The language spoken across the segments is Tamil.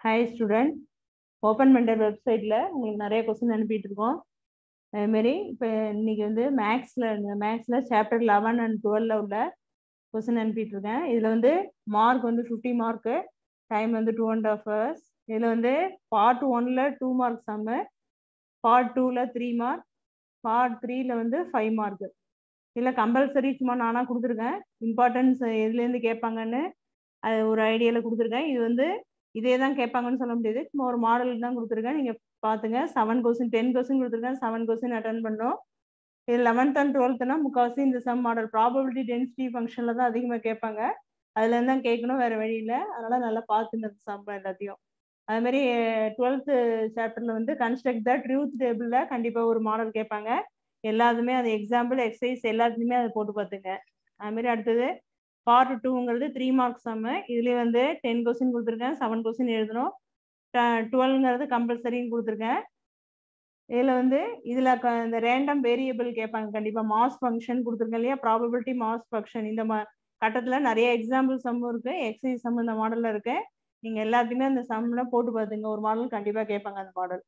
ஹாய் ஸ்டூடெண்ட் ஓப்பன் மெண்டர் வெப்சைட்டில் உங்களுக்கு நிறைய கொஸ்டின் அனுப்பிட்டு இருக்கோம் அதுமாரி இப்போ இன்னைக்கு வந்து மேக்ஸில் மேக்ஸில் சாப்டர் லெவன் அண்ட் டுவெல்ல உள்ள கொஸ்டின் அனுப்பிட்டு இருக்கேன் இதில் வந்து மார்க் வந்து ஃபிஃப்டி மார்க்கு டைம் வந்து டூ அண்ட் ஆஃப் ஹவர்ஸ் இதில் வந்து பார்ட் ஒன்ல டூ மார்க் சம்மு பார்ட் டூவில் த்ரீ மார்க் பார்ட் த்ரீல வந்து ஃபைவ் மார்க்கு இதில் கம்பல்சரி சும்மா நானாக கொடுத்துருக்கேன் இம்பார்ட்டன்ஸ் எதுலேருந்து கேட்பாங்கன்னு அது ஒரு ஐடியாவில் கொடுத்துருக்கேன் இது வந்து இதே தான் கேட்பாங்கன்னு சொல்ல முடியாது சும்மா ஒரு மாடல் தான் கொடுத்துருக்கேன் நீங்கள் பார்த்துங்க செவன் கொஸ்டின் டென் கொஸ்டின் கொடுத்துருக்கேன் செவன் கொஸ்டின் அட்டன் பண்ணோம் இது லெவன்த் அண்ட் டுவெல்த்னா முக்கால்வாசி இந்த சம் மாடல் ப்ராபபிலிட்டி டென்சிட்டி ஃபங்க்ஷனில் தான் அதிகமாக கேட்பாங்க அதுலேருந்து தான் கேட்கணும் வேறு வழி இல்லை அதனால் நல்லா பார்த்துங்க சம் எல்லாத்தையும் அதுமாரி டுவெல்த்து சாப்டரில் வந்து கன்ஸ்ட்ரக்ட் த ட்ரூத் டேபிளில் கண்டிப்பாக ஒரு மாடல் கேட்பாங்க எல்லாத்துமே அது எக்ஸாம்பிள் எக்ஸசைஸ் எல்லாத்துலேயுமே அதை போட்டு பார்த்துங்க அதுமாரி அடுத்தது பார்ட் டூங்கிறது த்ரீ மார்க்ஸ் சம்மு இதுலேயே வந்து டென் கொஸ்டின் கொடுத்துருக்கேன் செவன் கொஸ்டின் எழுதணும் டுவெல்ங்கிறது கம்பல்சரின்னு கொடுத்துருக்கேன் இதில் வந்து இதில் இந்த ரேண்டம் வேரியபிள் கேட்பாங்க கண்டிப்பாக மாஸ் ஃபங்க்ஷன் கொடுத்துருக்கேன் இல்லையா ப்ராபபிலிட்டி மாஸ் ஃபங்க்ஷன் இந்த மா கட்டத்தில் நிறைய எக்ஸாம்பிள் சம்மும் இருக்குது எக்ஸசைஸ் சம் இந்த மாடலில் இருக்கு நீங்கள் எல்லாத்தையுமே அந்த சம்மில் போட்டு பார்த்துங்க ஒரு மாடல் கண்டிப்பாக கேட்பாங்க அந்த மாடல்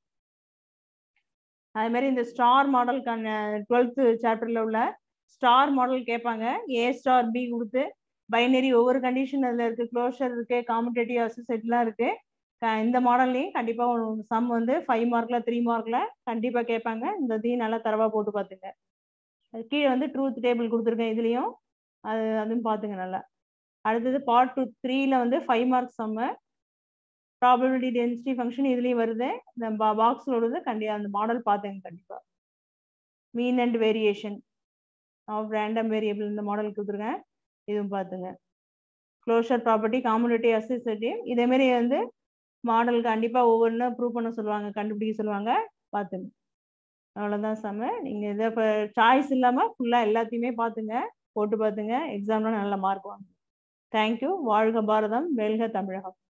அது மாதிரி இந்த ஸ்டார் மாடலுக்கான டுவெல்த்து சாப்டரில் உள்ள ஸ்டார் மாடல் கேட்பாங்க ஏ ஸ்டார் பி கொடுத்து பைனரி ஒவ்வொரு கண்டிஷன் அதில் இருக்குது க்ளோஷர் இருக்குது காம்படேட்டிவ் அசோசியேட்லாம் இருக்குது இந்த மாடல்லையும் கண்டிப்பாக சம் வந்து ஃபைவ் மார்க்கில் த்ரீ மார்க்கில் கண்டிப்பாக கேட்பாங்க இந்த இதையும் நல்லா தரவாக போட்டு பார்த்துங்க கீழே வந்து ட்ரூத் டேபிள் கொடுத்துருக்கேன் இதுலேயும் அது அதுவும் பார்த்துங்க நல்லா அடுத்தது பார்ட் டூ த்ரீல வந்து five marks sum probability density function இதுலேயும் வருது இந்த பாக்ஸில் வருது கண்டி அந்த மாடல் பார்த்துங்க கண்டிப்பாக mean and variation of random variable இந்த மாடல் கொடுத்துருக்கேன் இதுவும் பார்த்துங்க க்ளோஷர் ப்ராப்பர்ட்டி காம்யூனிட்டி அசிசிட்டி இதேமாரி வந்து மாடல் கண்டிப்பாக ஒவ்வொன்றும் ப்ரூவ் பண்ண சொல்லுவாங்க கண்டுபிடிக்க சொல்லுவாங்க பார்த்துங்க அவ்வளோதான் செம்ம நீங்கள் இதை இப்போ சாய்ஸ் இல்லாமல் ஃபுல்லாக எல்லாத்தையுமே பார்த்துங்க போட்டு பார்த்துங்க எக்ஸாம்லாம் நல்ல மார்க் வாங்க தேங்க்யூ வாழ்க பாரதம் வெல்க தமிழகம்